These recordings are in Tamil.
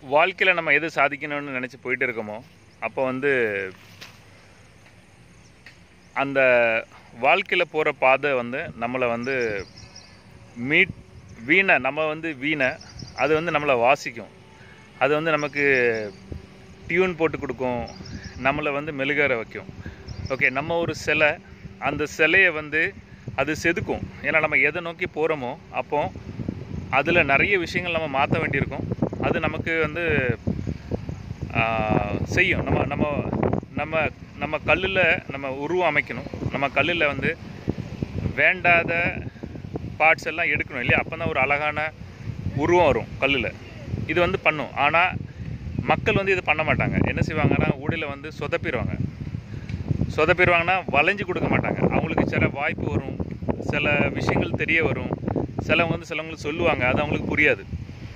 வாழ்க்கையில் நம்ம எது சாதிக்கணும்னு நினச்சி போயிட்டு இருக்கோமோ அப்போ வந்து அந்த வாழ்க்கையில் போகிற பாதை வந்து நம்மளை வந்து மீட் வீணை நம்ம வந்து வீணை அது வந்து நம்மளை வாசிக்கும் அது வந்து நமக்கு டியூன் போட்டு கொடுக்கும் நம்மளை வந்து மெழுகேற வைக்கும் ஓகே நம்ம ஒரு சிலை அந்த சிலையை வந்து அது செதுக்கும் ஏன்னா நம்ம எதை நோக்கி போகிறோமோ அப்போ அதில் நிறைய விஷயங்கள் நம்ம மாற்ற வேண்டியிருக்கும் அது நமக்கு வந்து ஆஹ், செய்யும் நம்ம நம்ம நம்ம நம்ம கல்லில் நம்ம உருவம் அமைக்கணும் நம்ம கல்லில் வந்து வேண்டாத பார்ட்ஸ் எல்லாம் எடுக்கணும் இல்லையா அப்போ தான் ஒரு அழகான உருவம் வரும் கல்லில் இது வந்து பண்ணும் ஆனால் மக்கள் வந்து இது பண்ண மாட்டாங்க என்ன செய்வாங்கன்னா ஊடையில் வந்து சொதப்பிடுவாங்க சொதப்பிடுவாங்கன்னா வளைஞ்சு கொடுக்க மாட்டாங்க அவங்களுக்கு சில வாய்ப்பு வரும் சில விஷயங்கள் தெரிய வரும் சிலவங்க வந்து சிலவங்களுக்கு சொல்லுவாங்க அது அவங்களுக்கு புரியாது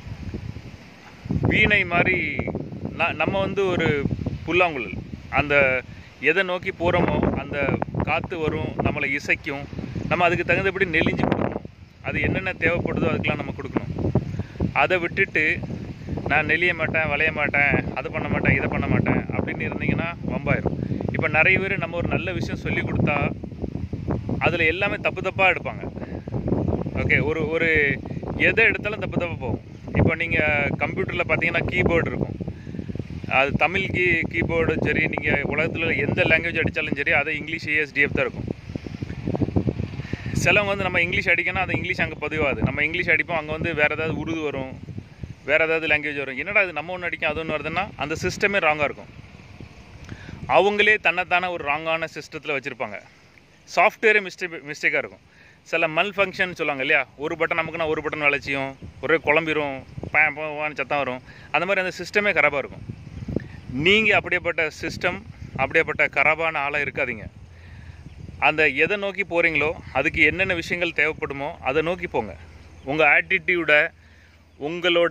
வீணை மாதிரி ந- நம்ம வந்து ஒரு புல்லாங்குழல் அந்த எதை நோக்கி போகிறோமோ அந்த காற்று வரும் நம்மளை இசைக்கும் நம்ம அதுக்கு தகுந்தபடி நெளிஞ்சு கொடுக்கணும் அது என்னென்ன தேவைப்படுதோ அதுக்கெல்லாம் நம்ம கொடுக்கணும் அதை விட்டுட்டு நான் நெளிய மாட்டேன் வளைய மாட்டேன் அதை பண்ண மாட்டேன் இதை பண்ண மாட்டேன் அப்படின்னு இருந்தீங்கன்னா வம்பாயிரும் இப்போ நிறைய பேர் நம்ம ஒரு நல்ல விஷயம் சொல்லி கொடுத்தா அதில் எல்லாமே தப்பு தப்பாக எடுப்பாங்க ஓகே ஒரு ஒரு எதை எடுத்தாலும் தப்பு தப்பு போகும் இப்போ நீங்கள் கம்ப்யூட்டரில் பார்த்தீங்கன்னா கீபோர்டு இருக்கும் அது தமிழ் கீ கீபோர்டு சரி நீங்கள் உலகத்தில் எந்த லாங்குவேஜ் அடித்தாலும் சரி அது இங்கிலீஷ் ஏஎஸ்டிஎஃப் தான் இருக்கும் சிலவங்க வந்து நம்ம இங்கிலீஷ் அடிக்கணும் அது இங்கிலீஷ் அங்கே பதிவாது நம்ம இங்கிலீஷ் அடிப்போம் அங்கே வந்து வேறு ஏதாவது உருது வரும் வேறு ஏதாவது லாங்குவேஜ் வரும் என்னடா இது நம்ம ஒன்று அடிக்கும் அது ஒன்று வருதுன்னா அந்த சிஸ்டமே ராங்காக இருக்கும் அவங்களே தன்னைத்தானே ஒரு ராங்கான சிஸ்டத்தில் வச்சுருப்பாங்க சாஃப்ட்வேரே மிஸ்டேக் மிஸ்டேக்காக இருக்கும் சில மல் ஃபங்க்ஷன் சொல்லுவாங்க இல்லையா ஒரு பட்டன் நமக்குன்னா ஒரு பட்டன் வளைச்சியும் ஒரே குழம்பிரும் பேன் சத்தம் வரும் அந்த மாதிரி அந்த சிஸ்டமே கராபாக இருக்கும் நீங்கள் அப்படியேப்பட்ட சிஸ்டம் அப்படியேப்பட்ட கராபான ஆளாக இருக்காதீங்க அந்த எதை நோக்கி போகிறீங்களோ அதுக்கு என்னென்ன விஷயங்கள் தேவைப்படுமோ அதை நோக்கி போங்க உங்கள் ஆட்டிடியூடை உங்களோட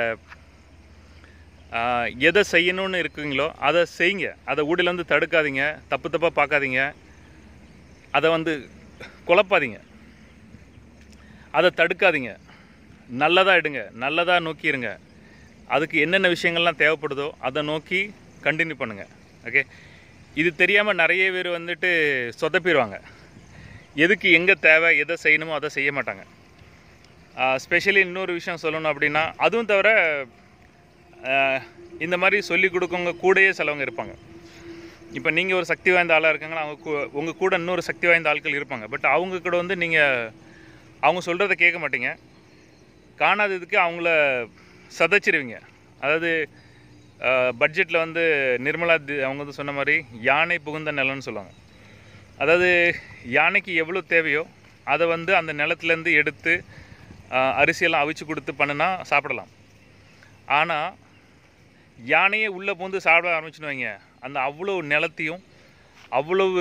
ஆஹ், எதை செய்யணும்னு இருக்கீங்களோ அதை செய்யுங்க அதை ஊடில வந்து தடுக்காதீங்க தப்பு தப்பாக பார்க்காதீங்க அதை வந்து குழப்பாதீங்க அதை தடுக்காதீங்க நல்லதாக எடுங்க நல்லதாக நோக்கி இருங்க அதுக்கு என்னென்ன விஷயங்கள்லாம் தேவைப்படுதோ அதை நோக்கி கண்டினியூ பண்ணுங்கள் ஓகே இது தெரியாமல் நிறைய பேர் வந்துட்டு சொதப்பிடுவாங்க எதுக்கு எங்கே தேவை எதை செய்யணுமோ அதை செய்ய மாட்டாங்க ஸ்பெஷலி இன்னொரு விஷயம் சொல்லணும் அப்படின்னா அதுவும் தவிர ஆஹ், இந்த மாதிரி சொல்லி கொடுக்கவங்க கூடயே சிலவங்க இருப்பாங்க இப்போ நீங்கள் ஒரு சக்தி வாய்ந்த ஆளாக இருக்காங்கன்னா அவங்க கூ- உங்கள் கூட இன்னொரு சக்தி வாய்ந்த ஆட்கள் இருப்பாங்க பட் அவங்க கூட வந்து நீங்கள் அவங்க சொல்கிறத கேட்க மாட்டீங்க காணாததுக்கு அவங்கள சதைச்சிருவீங்க அதாவது பட்ஜெட்டில் வந்து நிர்மலா தி- அவங்க வந்து சொன்ன மாதிரி யானை புகுந்த நிலம்னு சொல்லுவாங்க அதாவது யானைக்கு எவ்வளோ தேவையோ அதை வந்து அந்த நிலத்துலேருந்து எடுத்து ஆஹ், அரிசியெல்லாம் அவிச்சு கொடுத்து பண்ணுனா சாப்பிடலாம் ஆனால் யானையே உள்ளே பூந்து சாப்பிட ஆரம்பிச்சுன்னு வைங்க அந்த அவ்வளோ நிலத்தையும் அவ்வளவு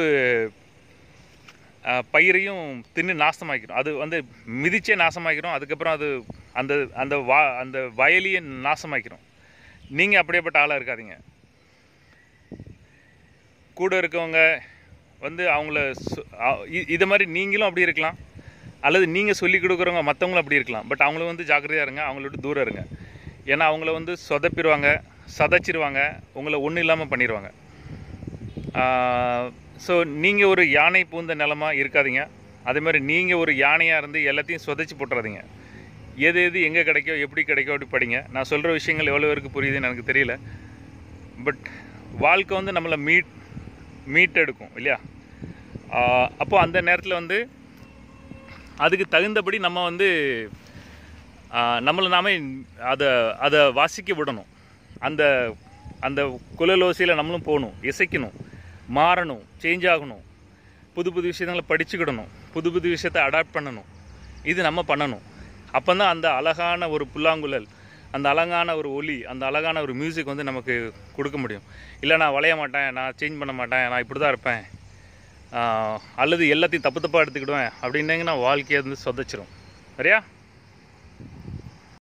ஆஹ், பயிரையும் தின்னு நாசமாக்கிடும் அது வந்து மிதிச்சே நாசமாக்கிடும் அதுக்கப்புறம் அது அந்த அந்த வா அந்த வயலையே நாசமாக்கிடும் நீங்கள் அப்படியேப்பட்ட ஆளாக இருக்காதீங்க கூட இருக்கவங்க வந்து அவங்கள சொ- அ- இ- இது மாதிரி நீங்களும் அப்படி இருக்கலாம் அல்லது நீங்கள் சொல்லி கொடுக்குறவங்க மற்றவங்களும் அப்படி இருக்கலாம் பட் அவங்கள வந்து ஜாக்கிரதையாக இருங்க அவங்கள விட்டு தூரம் இருங்க ஏன்னா அவங்கள வந்து சொதப்பிடுவாங்க சதைச்சிருவாங்க உங்களை ஒன்றும் இல்லாமல் பண்ணிடுவாங்க ஸோ நீங்கள் ஒரு யானை பூந்த நிலமா இருக்காதீங்க அதே மாதிரி நீங்கள் ஒரு யானையாக இருந்து எல்லாத்தையும் சொதைச்சி போட்டுறாதீங்க எது எது எங்கே கிடைக்கோ எப்படி கிடைக்கோ அப்படி படிங்க நான் சொல்கிற விஷயங்கள் எவ்வளோ பேருக்கு புரியுதுன்னு எனக்கு தெரியல பட் வாழ்க்கை வந்து நம்மளை மீட் மீட் எடுக்கும் இல்லையா ஆஹ் அப்போ அந்த நேரத்தில் வந்து அதுக்கு தகுந்தபடி நம்ம வந்து ஆஹ் நம்மளை நாமே அதை அதை வாசிக்க விடணும் அந்த அந்த குழலோசையில் நம்மளும் போகணும் இசைக்கணும் மாறணும் சேஞ்ச் ஆகணும் புது புது விஷயங்களை படிச்சுக்கிடணும் புது புது விஷயத்தை அடாப்ட் பண்ணணும் இது நம்ம பண்ணணும் அப்போ தான் அந்த அழகான ஒரு புல்லாங்குழல் அந்த அழகான ஒரு ஒலி அந்த அழகான ஒரு மியூசிக் வந்து நமக்கு கொடுக்க முடியும் இல்லை நான் வளைய மாட்டேன் நான் சேஞ்ச் பண்ண மாட்டேன் நான் இப்படி தான் இருப்பேன் ஆஹ் அல்லது எல்லாத்தையும் தப்பு தப்பாக எடுத்துக்கிடுவேன் அப்படின்னீங்கன்னா வாழ்க்கையை வந்து சொதச்சிரும் சரியா